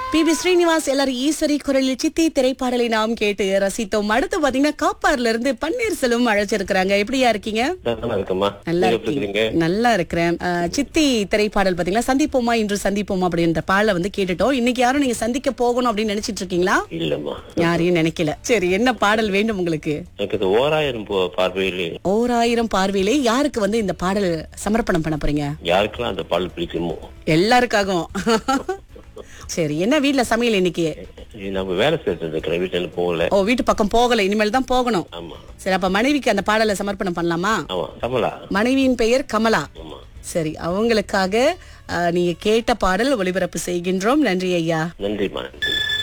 B B Srinivas எல்லாரும் ஈஸ்வரி குரலில் சித்தி திரைப்பாடலை நாம் கேட்டு ரசித்தோம் அடுத்து பாத்தீங்கன்னா காப்பார்ல இருந்து பன்னீர்செல்வம் அழைச்சிருக்கிறாங்க எப்படியா இருக்கீங்க நல்லா இருக்கம்மா நல்லா நீங்க எப்படி இருக்கீங்க இருக்கீங்க நல்லா இருக்கிறேன் அஹ், சித்தி திரைப்பாடல் பாத்தீங்களா சந்திப்போமா இன்று சந்திப்போமா அப்படின்ற பாடலை வந்து கேட்டுட்டோம் இன்னைக்கு யாரும் நீங்க சந்திக்க போகணும் அப்படின்னு நினைச்சிட்டு இருக்கீங்களா இல்லம்மா யாரையும் நினைக்கல சரி என்ன பாடல் வேண்டும் உங்களுக்கு எனக்கு இது ஓராயிரம் போ- பார்வையில் ஓராயிரம் பார்வையிலே யாருக்கு வந்து இந்த பாடல் சமர்ப்பணம் பண்ண போறீங்க யாருக்கெல்லாம் அந்த பாடல் பிடிக்குமோ எல்லாருக்காகவும் சரி என்ன வீட்ல சமையல் இன்னைக்கு இது நம்ம வேலை செய்யறது இருக்கிற வீட்டுல போகல ஓ வீட்டு பக்கம் போகல இனிமேல் தான் போகணும் ஆமா சரி அப்ப மனைவிக்கு அந்த பாடலை சமர்ப்பணம் பண்ணலாமா ஆமா கமலா மனைவியின் பெயர் கமலா ஆமா சரி அவங்களுக்காக அஹ், நீங்க கேட்ட பாடல் ஒளிபரப்பு செய்கின்றோம் நன்றி ஐயா நன்றிம்மா நன்றி